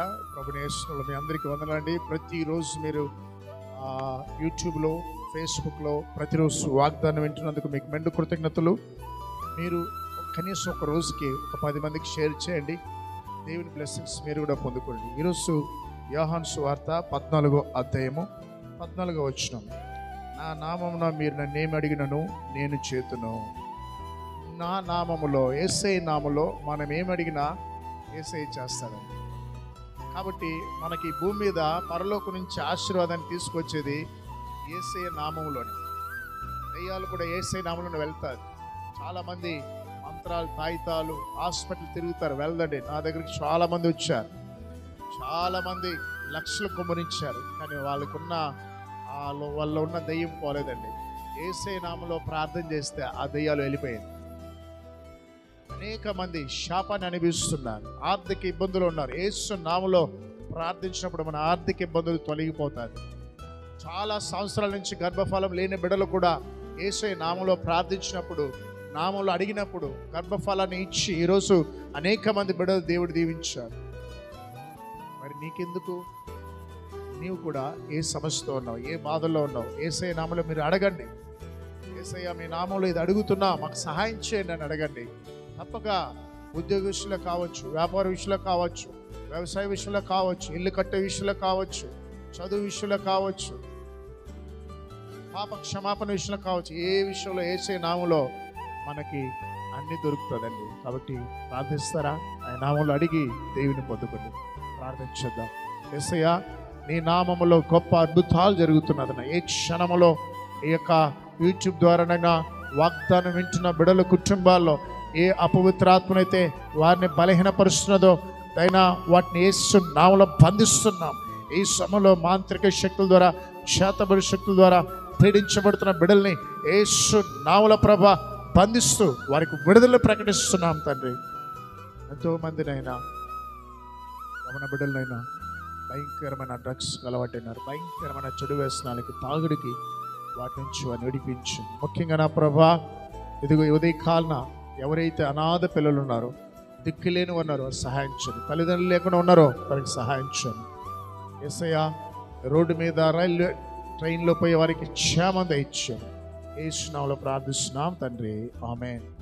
ప్రభునేశ్వరులు మీ అందరికీ వందనండి ప్రతిరోజు మీరు ఆ, యూట్యూబ్లో ఫేస్బుక్లో ప్రతిరోజు వాగ్దానం వింటున్నందుకు మీకు మెండు కృతజ్ఞతలు మీరు కనీసం ఒక రోజుకి ఒక పది మందికి షేర్ చేయండి దేవుని బ్లెస్సింగ్స్ మీరు కూడా పొందుకోండి ఈరోజు యోహాన్ సువార్త పద్నాలుగో అధ్యాయము పద్నాలుగో వచ్చినాం నా నామమున మీరు నన్ను ఏమి అడిగినను నేను చేతును నా నామములో ఏసై నామములో మనం ఏమి అడిగినా ఏసై చేస్తాడండి కాబట్టి మనకి ఈ భూమి మీద పరలోకం నుంచి ఆశీర్వాదాన్ని తీసుకొచ్చేది ఏసై నామంలోనే దెయ్యాలు కూడా ఏసై నామంలోనే వెళ్తారు చాలామంది మంత్రాలు తాయితాలు హాస్పిటల్ తిరుగుతారు వెళ్ళదండి నా దగ్గరికి చాలామంది వచ్చారు చాలామంది లక్షలు కుమ్మరించారు కానీ వాళ్ళకున్న వాళ్ళ వాళ్ళ ఉన్న దెయ్యం పోలేదండి ఏసై నామంలో ప్రార్థన చేస్తే ఆ దెయ్యాలు వెళ్ళిపోయింది అనేక మంది శాపాన్ని అనిపిస్తున్నారు ఆర్థిక ఇబ్బందులు ఉన్నారు ఏసు నామలో ప్రార్థించినప్పుడు మన ఆర్థిక ఇబ్బందులు తొలగిపోతాయి చాలా సంవత్సరాల నుంచి గర్భఫలం లేని బిడ్డలు కూడా ఏసై నామంలో ప్రార్థించినప్పుడు నామంలో అడిగినప్పుడు గర్భఫలాన్ని ఇచ్చి ఈరోజు అనేక మంది బిడ్డలు దేవుడు దీవించారు మరి నీకెందుకు నీవు కూడా ఏ సమస్యతో ఉన్నావు ఏ బాధల్లో ఉన్నావు ఏసై నామంలో మీరు అడగండి ఏసయ్య మీ నామంలో ఇది అడుగుతున్నా మాకు సహాయం చేయండి అని అడగండి తప్పక ఉద్యోగ విషయంలో కావచ్చు వ్యాపార విషయంలో కావచ్చు వ్యవసాయ విషయంలో కావచ్చు ఇల్లు కట్టే విషయంలో కావచ్చు చదువు విషయంలో కావచ్చు పాప క్షమాపణ విషయంలో కావచ్చు ఏ విషయంలో ఏసే నామంలో మనకి అన్ని దొరుకుతుందండి కాబట్టి ప్రార్థిస్తారా ఆయన నామంలో అడిగి దేవుని పొందుకుంది ప్రార్థించేద్దాం ఏసయ్య నీ నామములో గొప్ప అద్భుతాలు జరుగుతున్నదన్న ఏ క్షణములో ఈ యొక్క యూట్యూబ్ ద్వారానైనా వాగ్దానం వింటున్న బిడల కుటుంబాల్లో ఏ అపవిత్రాత్మనైతే వారిని బలహీనపరుస్తున్నదో అయినా వాటిని ఏసు నామలో బంధిస్తున్నాం ఈ సమయంలో మాంత్రిక శక్తుల ద్వారా చేతబడి శక్తుల ద్వారా పీడించబడుతున్న బిడల్ని ఏసు నామల ప్రభ బంధిస్తూ వారికి విడుదల ప్రకటిస్తున్నాం తండ్రి ఎంతో మందినైనా గమన బిడ్డలనైనా భయంకరమైన డ్రగ్స్ అలవాటైనారు భయంకరమైన చెడు వ్యసనాలకి తాగుడికి వాటి నుంచి వారిని విడిపించు ముఖ్యంగా నా ప్రభా ఇదిగో ఈ ఉదయ కాలన ఎవరైతే అనాథ పిల్లలు ఉన్నారో దిక్కులేని ఉన్నారో వారు సహాయం చేయండి తల్లిదండ్రులు లేకుండా ఉన్నారో వారికి సహాయం చేయండి ఎస్ఐయా రోడ్డు మీద రైల్వే ట్రైన్లో పోయే వారికి క్షేమం దయచేయండి ఏ ప్రార్థిస్తున్నాం తండ్రి ఆమె